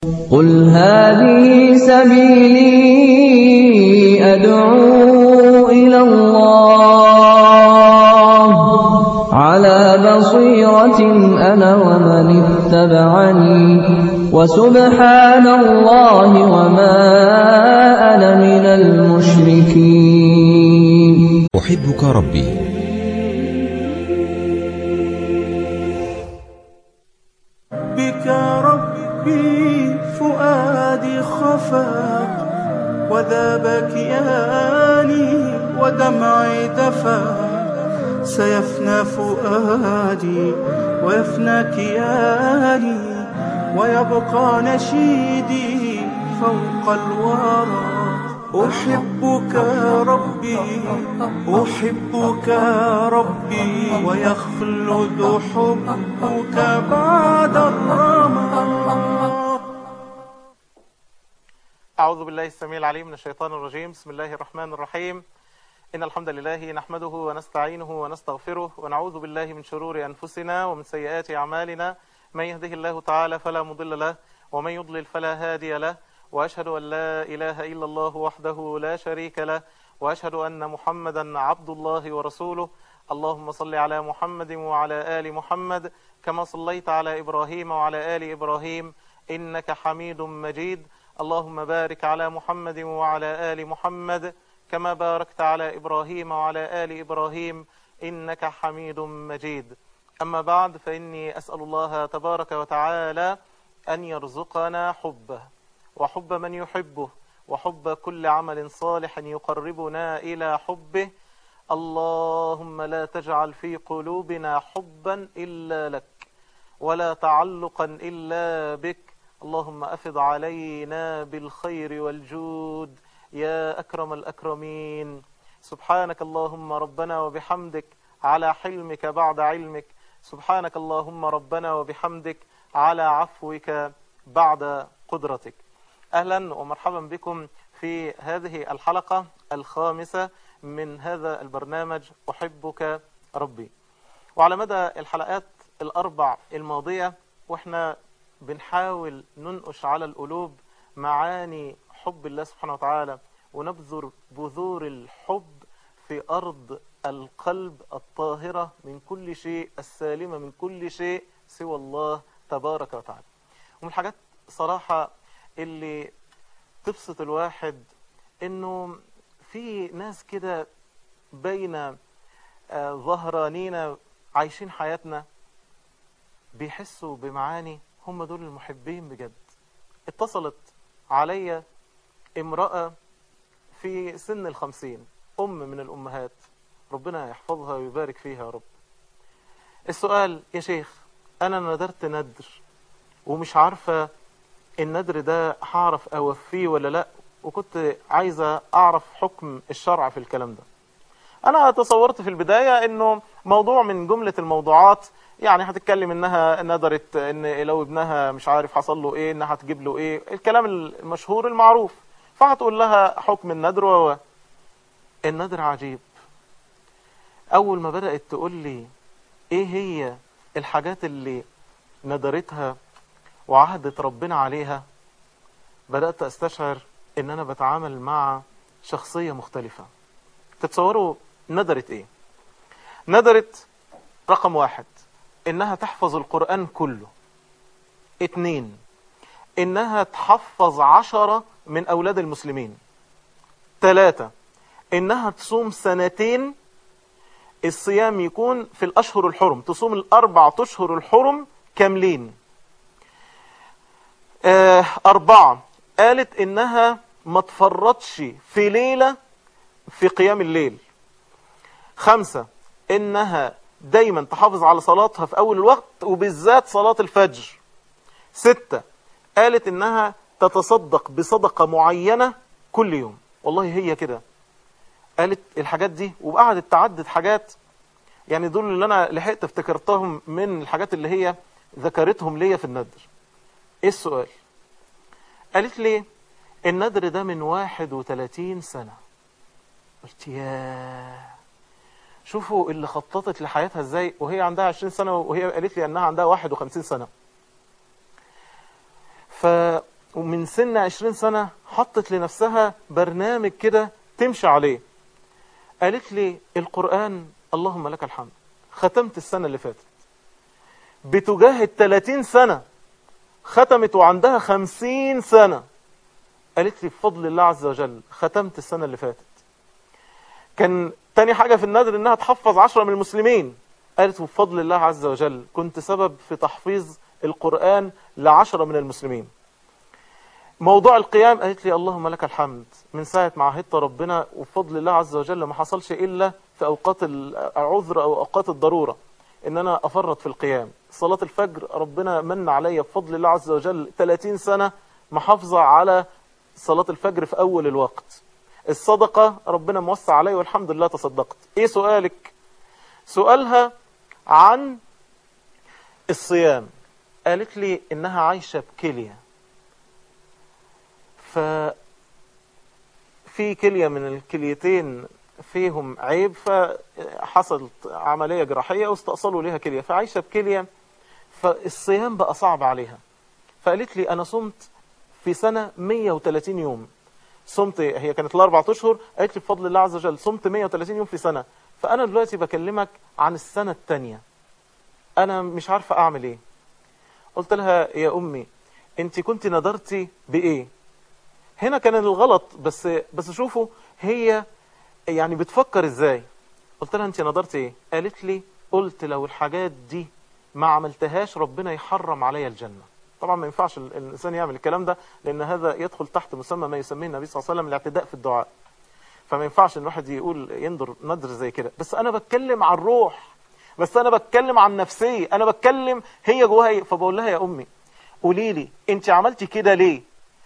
قُلْ هَٰذِهِ سَبِيلِي أَدْعُو إِلَى اللَّهِ ۚ عَلَىٰ بَصِيرَةٍ أَنَا وَمَنِ اتَّبَعَنِي ۖ وَسُبْحَانَ اللَّهِ وَمَا أَنَا مِنَ الْمُشْرِكِينَ أحبك ربي بك ربي فؤادي خفق وذاب كياني ودمعي دفا سيفنى فؤادي ويفنى كياني ويبقى نشيدي فوق الورى أحبك ربي أحبك ربي ويخلد حبك بعد الرمى أعوذ بالله السميع العليم من الشيطان الرجيم بسم الله الرحمن الرحيم إن الحمد لله نحمده ونستعينه ونستغفره ونعوذ بالله من شرور أنفسنا ومن سيئات أعمالنا من يهده الله تعالى فلا مضل له ومن يضلل فلا هادي له وأشهد أن لا إله إلا الله وحده لا شريك له وأشهد أن محمدا عبد الله ورسوله اللهم صل على محمد وعلى آل محمد كما صليت على إبراهيم وعلى آل إبراهيم إنك حميد مجيد اللهم بارك على محمد وعلى آل محمد كما باركت على إبراهيم وعلى آل إبراهيم إنك حميد مجيد أما بعد فإني أسأل الله تبارك وتعالى أن يرزقنا حبه وحب من يحبه وحب كل عمل صالح يقربنا إلى حبه اللهم لا تجعل في قلوبنا حبا إلا لك ولا تعلقا إلا بك اللهم أفض علينا بالخير والجود يا أكرم الأكرمين سبحانك اللهم ربنا وبحمدك على حلمك بعد علمك سبحانك اللهم ربنا وبحمدك على عفوك بعد قدرتك أهلا ومرحبا بكم في هذه الحلقة الخامسة من هذا البرنامج أحبك ربي وعلى مدى الحلقات الأربع الماضية وإحنا بنحاول ننقش على القلوب معاني حب الله سبحانه وتعالى ونبذر بذور الحب في أرض القلب الطاهرة من كل شيء السالمة من كل شيء سوى الله تبارك وتعالى ومن الحاجات صراحة اللي تبسط الواحد انه في ناس كده بين آه، ظهرانينا عايشين حياتنا بيحسوا بمعاني هم دول المحبين بجد اتصلت عليا امرأة في سن الخمسين أم من الأمهات ربنا يحفظها ويبارك فيها يا رب السؤال يا شيخ أنا ندرت ندر ومش عارفة الندر ده هعرف أوفيه ولا لأ وكنت عايزة أعرف حكم الشرع في الكلام ده أنا تصورت في البداية إنه موضوع من جملة الموضوعات يعني هتتكلم إنها ندرت إن لو ابنها مش عارف حصل له إيه إنها هتجيب له إيه الكلام المشهور المعروف فهتقول لها حكم الندر و الندر عجيب أول ما بدأت تقول لي إيه هي الحاجات اللي ندرتها وعهدت ربنا عليها بدأت أستشعر إن أنا بتعامل مع شخصية مختلفة تتصوروا ندرت إيه ندرت رقم واحد إنها تحفظ القرآن كله اتنين إنها تحفظ عشرة من أولاد المسلمين ثلاثة إنها تصوم سنتين الصيام يكون في الأشهر الحرم تصوم الأربع أشهر الحرم كاملين آه أربعة قالت إنها ما تفرطش في ليلة في قيام الليل خمسة إنها دايما تحافظ على صلاتها في أول الوقت وبالذات صلاة الفجر ستة قالت إنها تتصدق بصدقة معينة كل يوم والله هي كده قالت الحاجات دي وقعدت تعدد حاجات يعني دول اللي أنا لحقت افتكرتهم من الحاجات اللي هي ذكرتهم ليا في الندر ايه السؤال قالت لي الندر ده من 31 سنة قلت ياه شوفوا اللي خططت لحياتها ازاي وهي عندها 20 سنة وهي قالت لي انها عندها 51 سنة من سن عشرين سنة حطت لنفسها برنامج كده تمشي عليه قالت لي القرآن اللهم لك الحمد ختمت السنة اللي فاتت بتجاهد 30 سنة ختمت وعندها 50 سنة قالت لي بفضل الله عز وجل ختمت السنة اللي فاتت كان تاني حاجة في النادر انها تحفظ عشرة من المسلمين قالت بفضل الله عز وجل كنت سبب في تحفيظ القرآن لعشرة من المسلمين موضوع القيام قالت لي اللهم لك الحمد من ساعة ما عهدت ربنا وبفضل الله عز وجل ما حصلش إلا في أوقات العذر أو أوقات الضرورة إن أنا أفرط في القيام صلاة الفجر ربنا من عليا بفضل الله عز وجل 30 سنة محافظة على صلاة الفجر في أول الوقت الصدقة ربنا موسع علي والحمد لله تصدقت إيه سؤالك سؤالها عن الصيام قالت لي إنها عايشة بكلية ففي كلية من الكليتين فيهم عيب فحصلت عملية جراحية واستأصلوا لها كلية فعايشة بكلية فالصيام بقى صعب عليها فقالت لي أنا صمت في سنة 130 يوم صمت هي كانت الأربعة أشهر قالت لي بفضل الله عز وجل صمت 130 يوم في سنة فأنا دلوقتي بكلمك عن السنة التانية أنا مش عارفة أعمل إيه قلت لها يا أمي أنت كنت ندرتي بإيه هنا كان الغلط بس بس شوفوا هي يعني بتفكر ازاي قلت لها انت نظرت ايه قالت لي قلت لو الحاجات دي ما عملتهاش ربنا يحرم عليا الجنة طبعا ما ينفعش الانسان يعمل الكلام ده لان هذا يدخل تحت مسمى ما يسميه النبي صلى الله عليه وسلم الاعتداء في الدعاء فما ينفعش ان الواحد يقول ينظر نظر زي كده بس انا بتكلم عن الروح بس انا بتكلم عن نفسي انا بتكلم هي جواها ايه فبقول لها يا امي قولي لي انت عملتي كده ليه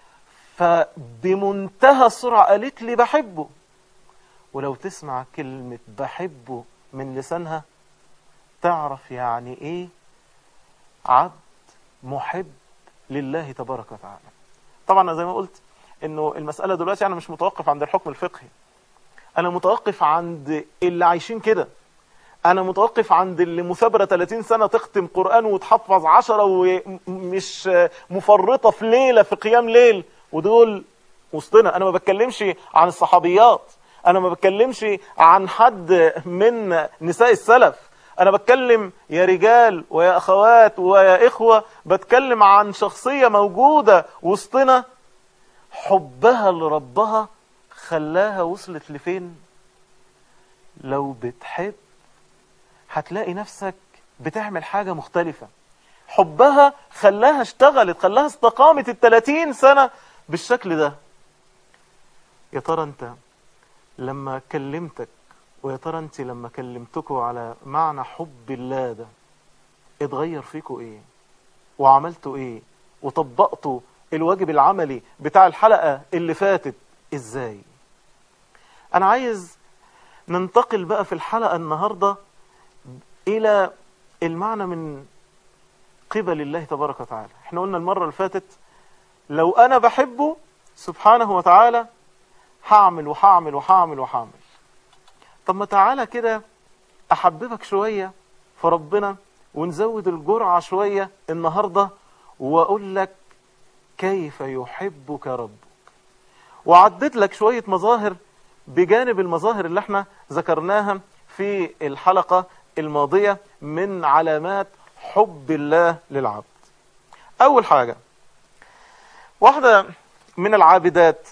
فبمنتهى السرعة قالت لي بحبه ولو تسمع كلمة بحبه من لسانها تعرف يعني ايه عبد محب لله تبارك وتعالى طبعا زي ما قلت انه المسألة دلوقتي انا مش متوقف عند الحكم الفقهي انا متوقف عند اللي عايشين كده انا متوقف عند اللي مثابرة 30 سنة تختم قرآن وتحفظ عشرة ومش مفرطة في ليلة في قيام ليل ودول وسطنا انا ما بتكلمش عن الصحابيات انا ما بتكلمش عن حد من نساء السلف انا بتكلم يا رجال ويا اخوات ويا اخوة بتكلم عن شخصية موجودة وسطنا حبها لربها خلاها وصلت لفين لو بتحب هتلاقي نفسك بتعمل حاجة مختلفة حبها خلاها اشتغلت خلاها استقامت التلاتين سنة بالشكل ده يا ترى انت لما كلمتك ويا ترى انت لما كلمتكوا على معنى حب الله ده اتغير فيكوا ايه وعملتوا ايه وطبقتوا الواجب العملي بتاع الحلقة اللي فاتت ازاي انا عايز ننتقل بقى في الحلقة النهاردة الى المعنى من قبل الله تبارك وتعالى احنا قلنا المرة اللي فاتت لو انا بحبه سبحانه وتعالى هعمل وهعمل وهعمل وهعمل طب ما تعالى كده احببك شوية في ربنا ونزود الجرعة شوية النهاردة واقول لك كيف يحبك ربك وعدت لك شوية مظاهر بجانب المظاهر اللي احنا ذكرناها في الحلقة الماضية من علامات حب الله للعبد اول حاجة واحدة من العابدات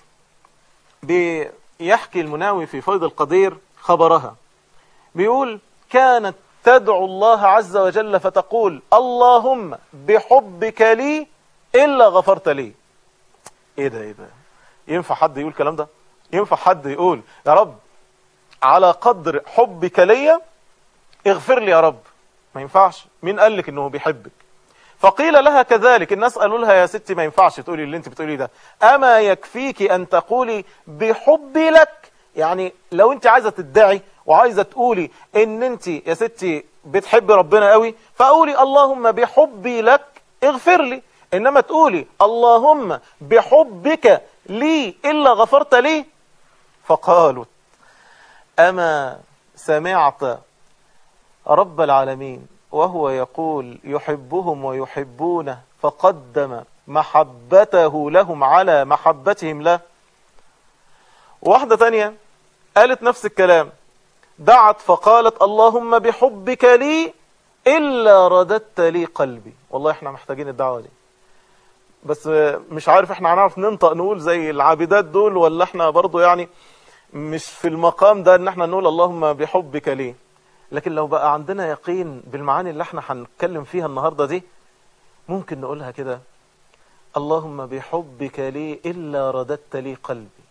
بيحكي المناوي في فيض القدير خبرها بيقول كانت تدعو الله عز وجل فتقول اللهم بحبك لي إلا غفرت لي ايه ده ايه ده ينفع حد يقول الكلام ده ينفع حد يقول يا رب على قدر حبك لي اغفر لي يا رب ما ينفعش مين قال لك انه بيحبك فقيل لها كذلك الناس قالوا لها يا ستي ما ينفعش تقولي اللي انت بتقولي ده اما يكفيك ان تقولي بحبي لك يعني لو انت عايزة تدعي وعايزة تقولي ان انت يا ستي بتحبي ربنا قوي فقولي اللهم بحبي لك اغفر لي انما تقولي اللهم بحبك لي الا غفرت لي فقالوا اما سمعت رب العالمين وهو يقول يحبهم ويحبونه فقدم محبته لهم على محبتهم له واحدة تانية قالت نفس الكلام دعت فقالت اللهم بحبك لي إلا رددت لي قلبي والله احنا محتاجين الدعوة دي بس مش عارف احنا هنعرف ننطق نقول زي العابدات دول ولا احنا برضو يعني مش في المقام ده ان احنا نقول اللهم بحبك لي لكن لو بقى عندنا يقين بالمعاني اللي احنا هنتكلم فيها النهاردة دي ممكن نقولها كده اللهم بحبك لي إلا رددت لي قلبي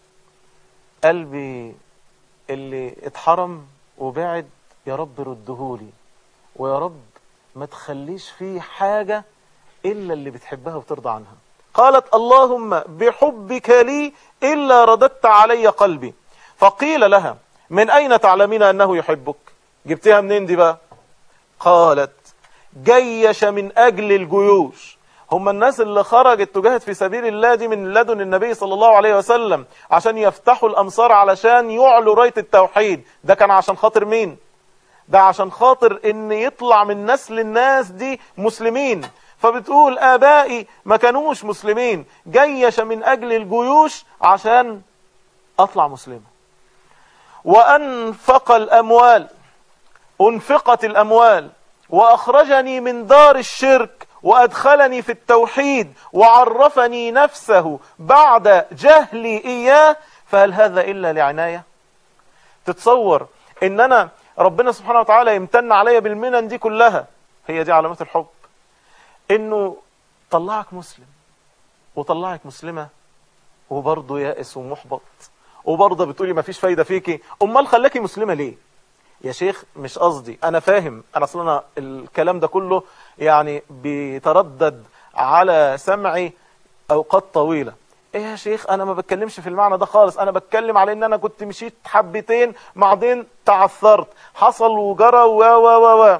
قلبي اللي اتحرم وبعد يا رب ردهولي ويا رب ما تخليش فيه حاجة إلا اللي بتحبها وترضى عنها قالت اللهم بحبك لي إلا رددت علي قلبي فقيل لها من أين تعلمين أنه يحبك جبتها منين دي بقى قالت جيش من أجل الجيوش هم الناس اللي خرجت تجاهد في سبيل الله دي من لدن النبي صلى الله عليه وسلم عشان يفتحوا الأمصار علشان يعلوا راية التوحيد ده كان عشان خاطر مين ده عشان خاطر ان يطلع من نسل الناس دي مسلمين فبتقول آبائي ما كانوش مسلمين جيش من أجل الجيوش عشان أطلع مسلمة وأنفق الأموال أنفقت الأموال وأخرجني من دار الشرك وأدخلني في التوحيد وعرفني نفسه بعد جهلي إياه فهل هذا إلا لعناية تتصور إن أنا ربنا سبحانه وتعالى يمتن عليا بالمنن دي كلها هي دي علامات الحب إنه طلعك مسلم وطلعك مسلمة وبرضه يائس ومحبط وبرضه بتقولي ما فيش فايدة فيكي أمال خلاكي مسلمة ليه يا شيخ مش قصدي انا فاهم انا اصلا الكلام ده كله يعني بيتردد على سمعي اوقات طويلة ايه يا شيخ انا ما بتكلمش في المعنى ده خالص انا بتكلم على ان انا كنت مشيت حبتين بعدين تعثرت حصل وجرى و و و و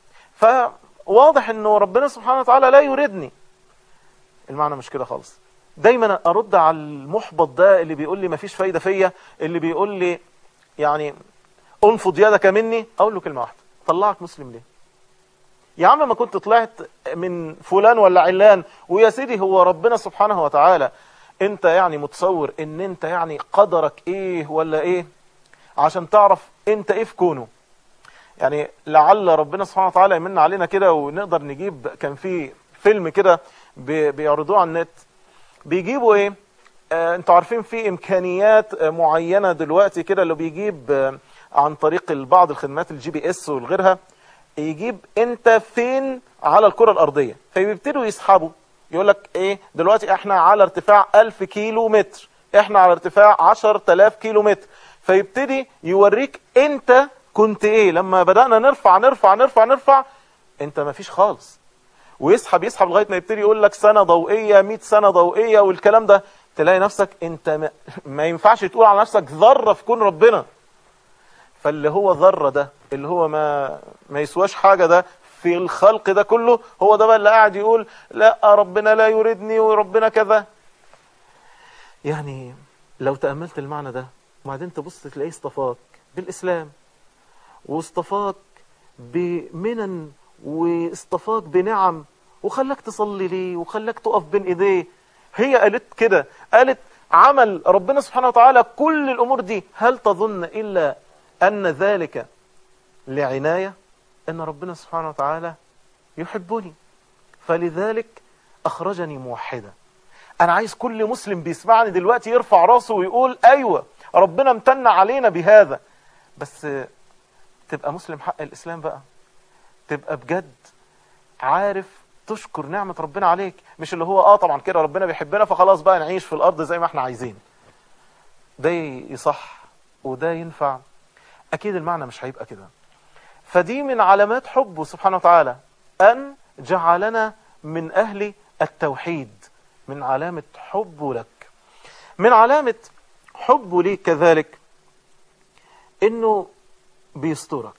فواضح انه ربنا سبحانه وتعالى لا يريدني المعنى مش كده خالص دايما ارد على المحبط ده اللي بيقول لي ما فيش فايدة فيا اللي بيقول لي يعني انفض يدك مني اقول له كلمة واحدة طلعك مسلم ليه يا عم ما كنت طلعت من فلان ولا علان ويا سيدي هو ربنا سبحانه وتعالى انت يعني متصور ان انت يعني قدرك ايه ولا ايه عشان تعرف انت ايه في كونه يعني لعل ربنا سبحانه وتعالى يمن علينا كده ونقدر نجيب كان في فيلم كده بيعرضوه على النت بيجيبوا ايه آه انتوا عارفين في امكانيات آه معينة دلوقتي كده اللي بيجيب آه عن طريق بعض الخدمات الجي بي اس والغيرها يجيب انت فين على الكرة الارضية فبيبتدوا يسحبوا يقول لك ايه دلوقتي احنا على ارتفاع 1000 كيلو متر احنا على ارتفاع 10000 كيلو متر فيبتدي يوريك انت كنت ايه لما بدأنا نرفع نرفع نرفع نرفع انت ما فيش خالص ويسحب يسحب لغاية ما يبتدي يقول لك سنة ضوئية 100 سنة ضوئية والكلام ده تلاقي نفسك انت ما, ما ينفعش تقول على نفسك ذرة في كون ربنا فاللي هو ذرة ده اللي هو ما ما يسواش حاجة ده في الخلق ده كله هو ده بقى اللي قاعد يقول لا ربنا لا يريدني وربنا كذا يعني لو تأملت المعنى ده وبعدين تبص تلاقيه اصطفاك بالإسلام واصطفاك بمنن واصطفاك بنعم وخلاك تصلي ليه وخلاك تقف بين ايديه هي قالت كده قالت عمل ربنا سبحانه وتعالى كل الأمور دي هل تظن إلا أن ذلك لعناية أن ربنا سبحانه وتعالى يحبني فلذلك أخرجني موحدا أنا عايز كل مسلم بيسمعني دلوقتي يرفع راسه ويقول أيوة ربنا امتن علينا بهذا بس تبقى مسلم حق الإسلام بقى تبقى بجد عارف تشكر نعمة ربنا عليك مش اللي هو اه طبعا كده ربنا بيحبنا فخلاص بقى نعيش في الأرض زي ما احنا عايزين ده يصح وده ينفع أكيد المعنى مش هيبقى كده فدي من علامات حبه سبحانه وتعالى أن جعلنا من أهل التوحيد من علامة حبه لك من علامة حبه ليك كذلك إنه بيسترك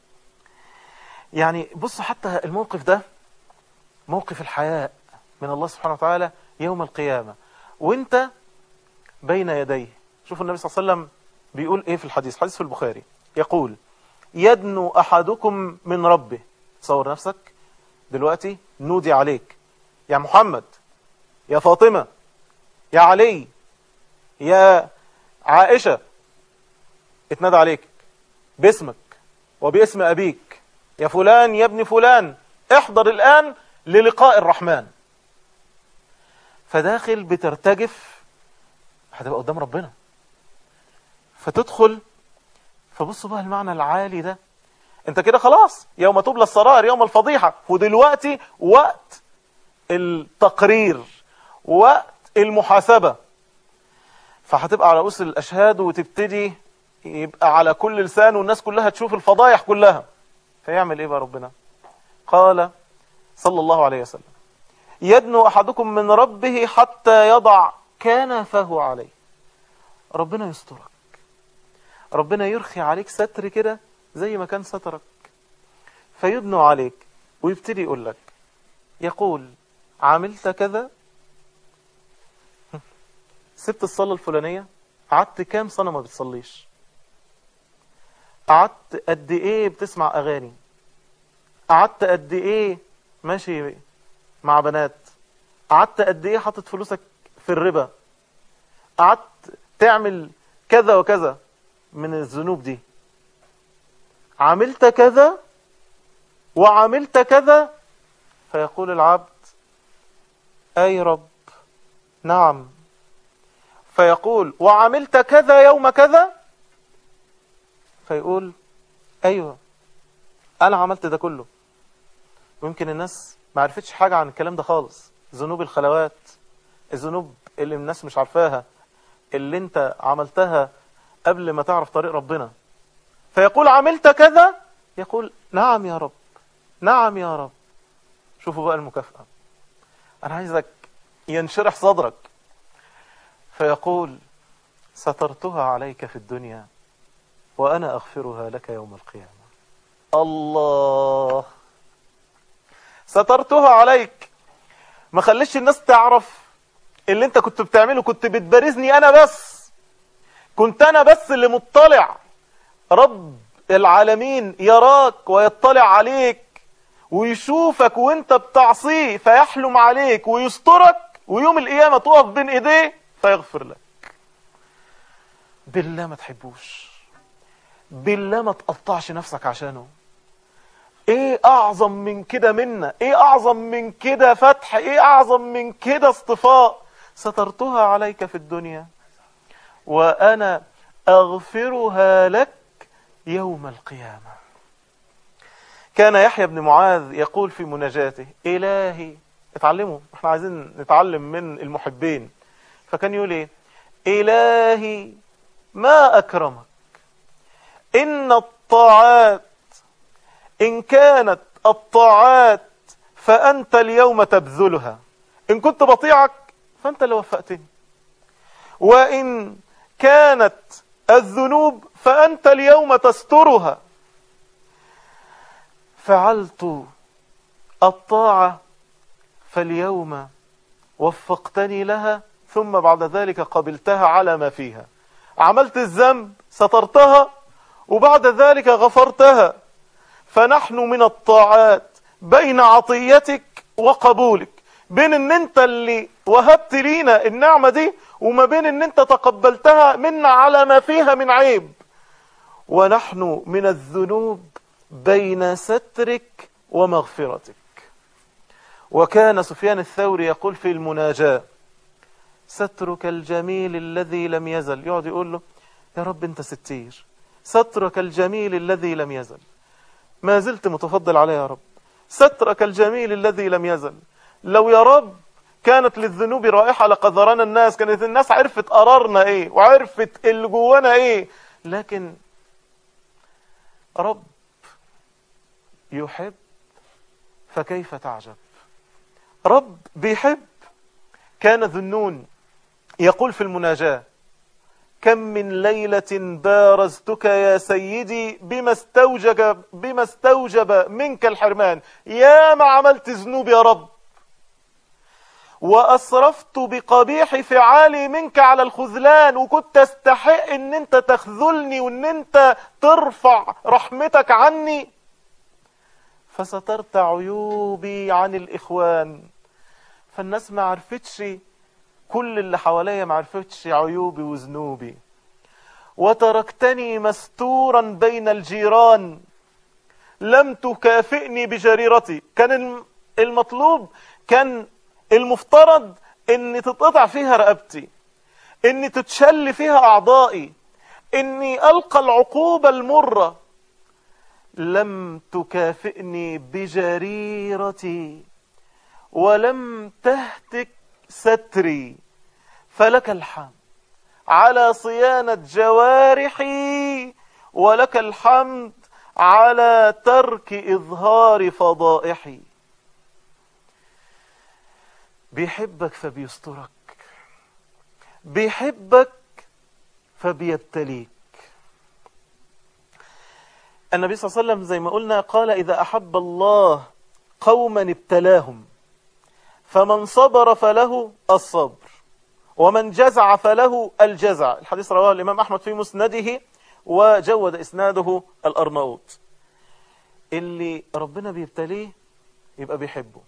يعني بص حتى الموقف ده موقف الحياء من الله سبحانه وتعالى يوم القيامة وانت بين يديه شوفوا النبي صلى الله عليه وسلم بيقول ايه في الحديث حديث في البخاري يقول يدنو احدكم من ربه تصور نفسك دلوقتي نودي عليك يا محمد يا فاطمة يا علي يا عائشة اتنادى عليك باسمك وباسم أبيك يا فلان يا ابن فلان احضر الآن للقاء الرحمن فداخل بترتجف هتبقى قدام ربنا فتدخل فبصوا بقى المعنى العالي ده انت كده خلاص يوم تبلى السرائر يوم الفضيحة ودلوقتي وقت التقرير وقت المحاسبة فهتبقى على أسر الأشهاد وتبتدي يبقى على كل لسان والناس كلها تشوف الفضايح كلها فيعمل ايه بقى ربنا قال صلى الله عليه وسلم يدنو أحدكم من ربه حتى يضع كنفه عليه ربنا يسترك ربنا يرخي عليك ستر كده زي ما كان سترك فيدنو عليك ويبتدي يقول لك يقول عملت كذا سبت الصلاة الفلانية قعدت كام سنة ما بتصليش قعدت قد ايه بتسمع اغاني قعدت قد ايه ماشي مع بنات قعدت قد ايه حاطط فلوسك في الربا قعدت تعمل كذا وكذا من الذنوب دي عملت كذا وعملت كذا فيقول العبد اي رب نعم فيقول وعملت كذا يوم كذا فيقول ايوه انا عملت ده كله ويمكن الناس ما عرفتش حاجة عن الكلام ده خالص ذنوب الخلوات الذنوب اللي الناس مش عارفاها اللي انت عملتها قبل ما تعرف طريق ربنا فيقول عملت كذا يقول نعم يا رب نعم يا رب شوفوا بقى المكافأة انا عايزك ينشرح صدرك فيقول سترتها عليك في الدنيا وأنا أغفرها لك يوم القيامة الله سترتها عليك ما خليش الناس تعرف اللي انت كنت بتعمله كنت بتبارزني انا بس كنت انا بس اللي مطلع رب العالمين يراك ويطلع عليك ويشوفك وانت بتعصيه فيحلم عليك ويسترك ويوم القيامة تقف بين ايديه فيغفر لك بالله ما تحبوش بالله ما تقطعش نفسك عشانه ايه اعظم من كده منا ايه اعظم من كده فتح ايه اعظم من كده اصطفاء سترتها عليك في الدنيا وانا اغفرها لك يوم القيامة كان يحيى بن معاذ يقول في مناجاته الهي اتعلموا احنا عايزين نتعلم من المحبين فكان يقول ايه الهي ما اكرمك إن الطاعات إن كانت الطاعات فأنت اليوم تبذلها إن كنت بطيعك فأنت اللي وفقتني وإن كانت الذنوب فأنت اليوم تسترها فعلت الطاعة فاليوم وفقتني لها ثم بعد ذلك قبلتها على ما فيها عملت الذنب سترتها وبعد ذلك غفرتها فنحن من الطاعات بين عطيتك وقبولك بين ان انت اللي وهبت لينا النعمة دي وما بين ان انت تقبلتها منا على ما فيها من عيب ونحن من الذنوب بين سترك ومغفرتك وكان سفيان الثوري يقول في المناجاة سترك الجميل الذي لم يزل يقعد يقول له يا رب انت ستير سترك الجميل الذي لم يزل ما زلت متفضل عليه يا رب سترك الجميل الذي لم يزل لو يا رب كانت للذنوب رائحة لقذرنا الناس كانت الناس عرفت قرارنا ايه وعرفت اللي جوانا ايه لكن رب يحب فكيف تعجب رب بيحب كان ذنون يقول في المناجاة كم من ليلة بارزتك يا سيدي بما استوجب, بما استوجب منك الحرمان يا ما عملت ذنوب يا رب وأسرفت بقبيح فعالي منك على الخذلان وكنت استحق ان انت تخذلني وان انت ترفع رحمتك عني فسترت عيوبي عن الإخوان فالناس ما عرفتش كل اللي حواليا ما عرفتش عيوبي وذنوبي وتركتني مستورا بين الجيران لم تكافئني بجريرتي كان المطلوب كان المفترض ان تتقطع فيها رقبتي ان تتشل فيها اعضائي اني القى العقوبة المرة لم تكافئني بجريرتي ولم تهتك ستري فلك الحمد على صيانة جوارحي ولك الحمد على ترك إظهار فضائحي بيحبك فبيسترك بيحبك فبيبتليك النبي صلى الله عليه وسلم زي ما قلنا قال إذا أحب الله قوما ابتلاهم فمن صبر فله الصبر ومن جزع فله الجزع الحديث رواه الإمام أحمد في مسنده وجود إسناده الأرناؤوط اللي ربنا بيبتليه يبقى بيحبه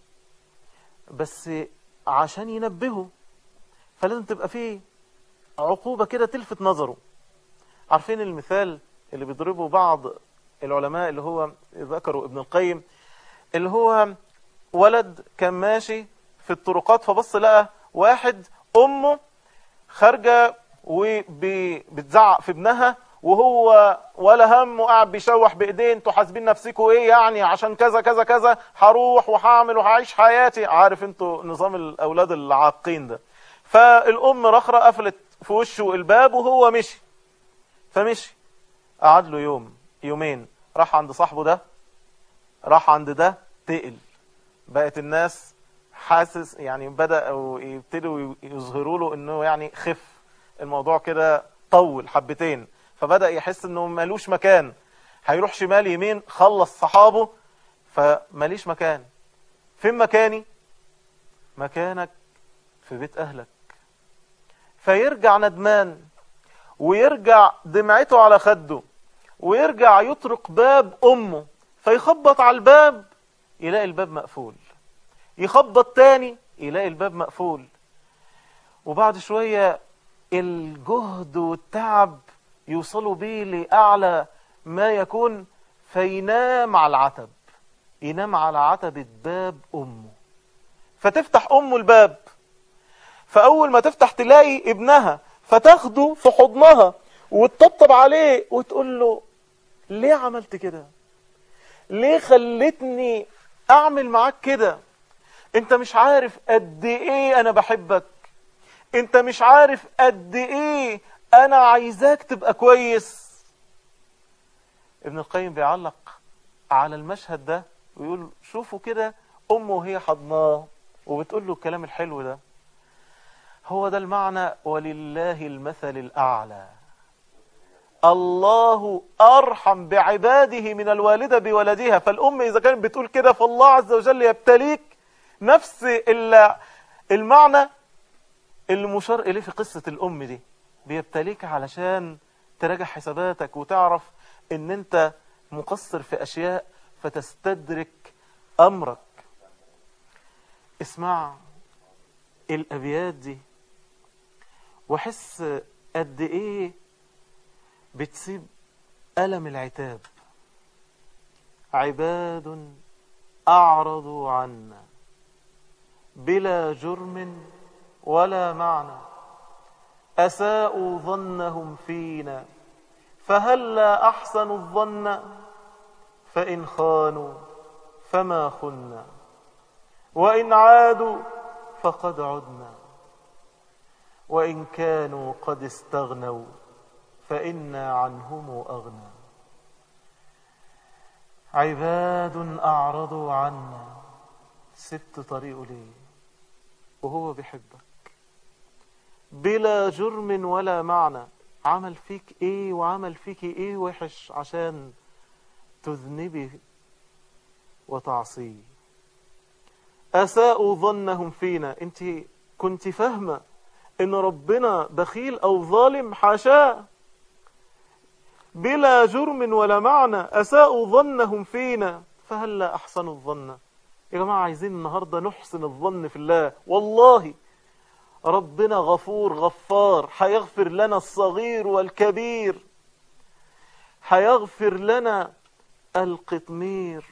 بس عشان ينبهه فلازم تبقى فيه عقوبة كده تلفت نظره عارفين المثال اللي بيضربه بعض العلماء اللي هو ذكروا ابن القيم اللي هو ولد كان ماشي في الطرقات فبص لقى واحد امه خارجه وبتزعق في ابنها وهو ولا هم وقاعد بيشوح بايديه انتوا حاسبين نفسكم ايه يعني عشان كذا كذا كذا هروح وهعمل وهعيش حياتي عارف انتوا نظام الاولاد العاقين ده فالام رخرة قفلت في وشه الباب وهو مشي فمشي قعد له يوم يومين راح عند صاحبه ده راح عند ده تقل بقت الناس حاسس يعني بدأوا يبتدوا يظهروا له انه يعني خف الموضوع كده طول حبتين فبدأ يحس انه مالوش مكان هيروح شمال يمين خلص صحابه فماليش مكان فين مكاني مكانك في بيت اهلك فيرجع ندمان ويرجع دمعته على خده ويرجع يطرق باب امه فيخبط على الباب يلاقي الباب مقفول يخبط تاني يلاقي الباب مقفول وبعد شوية الجهد والتعب يوصلوا بيه لأعلى ما يكون فينام على العتب ينام على عتبة باب أمه فتفتح أمه الباب فأول ما تفتح تلاقي ابنها فتاخده في حضنها وتطبطب عليه وتقول له ليه عملت كده ليه خلتني أعمل معاك كده انت مش عارف قد ايه انا بحبك انت مش عارف قد ايه انا عايزاك تبقى كويس ابن القيم بيعلق على المشهد ده ويقول شوفوا كده امه وهي حضناه وبتقول له الكلام الحلو ده هو ده المعنى ولله المثل الاعلى الله ارحم بعباده من الوالده بولدها فالام اذا كانت بتقول كده فالله عز وجل يبتليك نفس المعنى اللي مشار إليه في قصة الأم دي بيبتليك علشان تراجع حساباتك وتعرف ان انت مقصر في أشياء فتستدرك أمرك اسمع الأبيات دي وحس قد ايه بتسيب ألم العتاب عباد أعرضوا عنا بلا جرم ولا معنى أساءوا ظنهم فينا فهلا أحسنوا الظن فإن خانوا فما خنا وإن عادوا فقد عدنا وإن كانوا قد استغنوا فإنا عنهم أغنى عباد أعرضوا عنا سبت طريقه ليه وهو بيحبك بلا جرم ولا معنى عمل فيك ايه وعمل فيك ايه وحش عشان تذنبي وتعصيه أساءوا ظنهم فينا انت كنت فاهمة ان ربنا بخيل او ظالم حاشاه بلا جرم ولا معنى أساءوا ظنهم فينا فهلا أحسنوا الظن يا جماعة عايزين النهاردة نحسن الظن في الله والله ربنا غفور غفار هيغفر لنا الصغير والكبير هيغفر لنا القطمير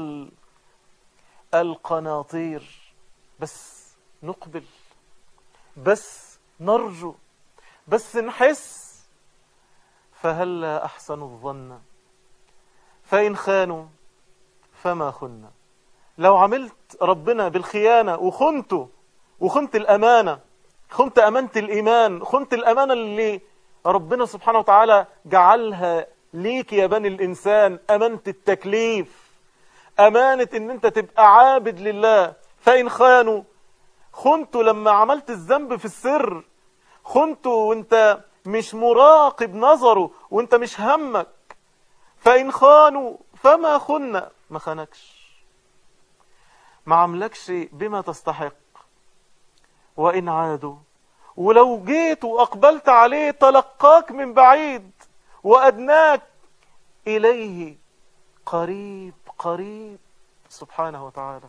والقناطير بس نقبل بس نرجو بس نحس فهل أحسن الظن فإن خانوا فما خنا لو عملت ربنا بالخيانة وخنته وخنت الأمانة خنت أمانة الإيمان خنت الأمانة اللي ربنا سبحانه وتعالى جعلها ليك يا بني الإنسان أمانة التكليف أمانة إن أنت تبقى عابد لله فإن خانوا خنت لما عملت الذنب في السر خنت وانت مش مراقب نظره وانت مش همك فإن خانوا فما خنا ما خانكش ما عملكش بما تستحق وإن عادوا ولو جيت وأقبلت عليه تلقاك من بعيد وأدناك إليه قريب قريب سبحانه وتعالى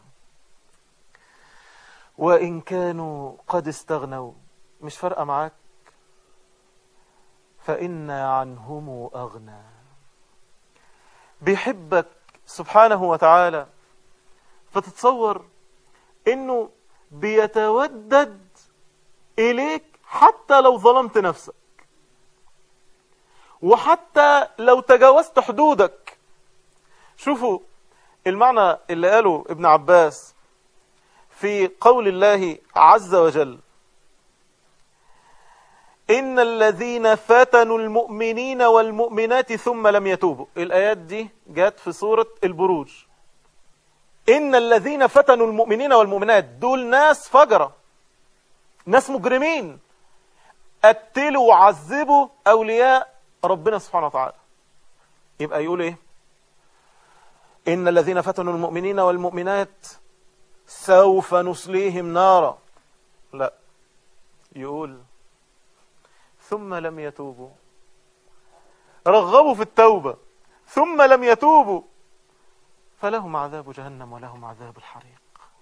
وإن كانوا قد استغنوا مش فارقة معاك فإن عنهم أغنى بيحبك سبحانه وتعالى فتتصور انه بيتودد اليك حتى لو ظلمت نفسك وحتى لو تجاوزت حدودك شوفوا المعنى اللي قاله ابن عباس في قول الله عز وجل إن الذين فتنوا المؤمنين والمؤمنات ثم لم يتوبوا الآيات دي جت في سورة البروج إن الذين فتنوا المؤمنين والمؤمنات دول ناس فجرة ناس مجرمين قتلوا وعذبوا أولياء ربنا سبحانه وتعالى يبقى يقول إيه إن الذين فتنوا المؤمنين والمؤمنات سوف نصليهم نارا لا يقول ثم لم يتوبوا رغبوا في التوبة ثم لم يتوبوا فلهم عذاب جهنم ولهم عذاب الحريق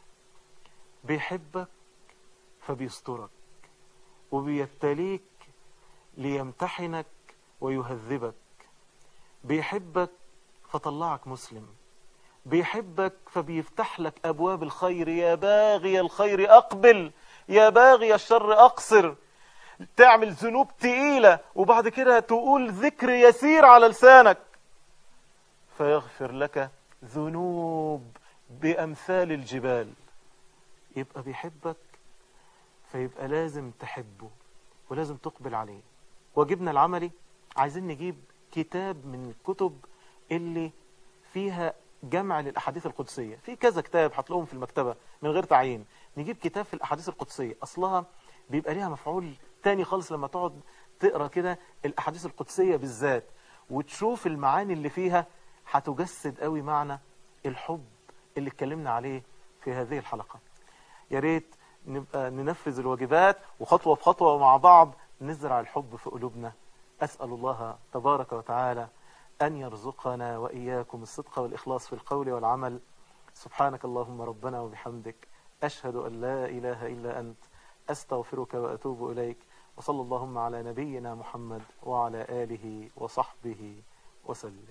بيحبك فبيسترك وبيبتليك ليمتحنك ويهذبك بيحبك فطلعك مسلم بيحبك فبيفتح لك أبواب الخير يا باغي الخير أقبل يا باغي الشر أقصر تعمل ذنوب تقيلة وبعد كده تقول ذكر يسير على لسانك فيغفر لك ذنوب بأمثال الجبال يبقى بيحبك فيبقى لازم تحبه ولازم تقبل عليه واجبنا العملي عايزين نجيب كتاب من الكتب اللي فيها جمع للأحاديث القدسية في كذا كتاب هتلاقوهم في المكتبة من غير تعيين نجيب كتاب في الأحاديث القدسية أصلها بيبقى ليها مفعول تاني خالص لما تقعد تقرأ كده الأحاديث القدسية بالذات وتشوف المعاني اللي فيها هتجسد قوي معنى الحب اللي اتكلمنا عليه في هذه الحلقة يا ريت نبقى ننفذ الواجبات وخطوة بخطوة مع بعض نزرع الحب في قلوبنا أسأل الله تبارك وتعالى أن يرزقنا وإياكم الصدق والإخلاص في القول والعمل سبحانك اللهم ربنا وبحمدك أشهد أن لا إله إلا أنت أستغفرك وأتوب إليك وصلى اللهم على نبينا محمد وعلى آله وصحبه وسلم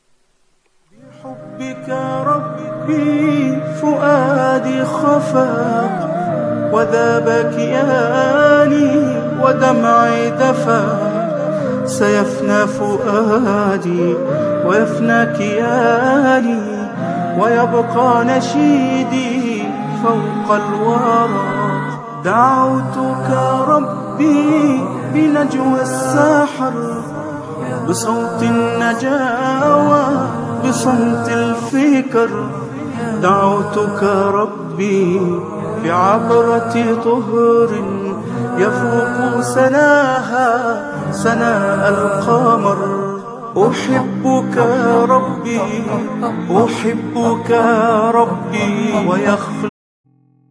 بحبك ربي فؤادي خفاق وذاب كياني ودمعي دفا سيفنى فؤادي ويفنى كياني ويبقى نشيدي فوق الورى دعوتك ربي بنجوى الساحر بصوت النجاوى بصمت الفكر دعوتك ربي بعبرة طهر يفوق سناها سناء القمر أحبك ربي أحبك ربي ويخلق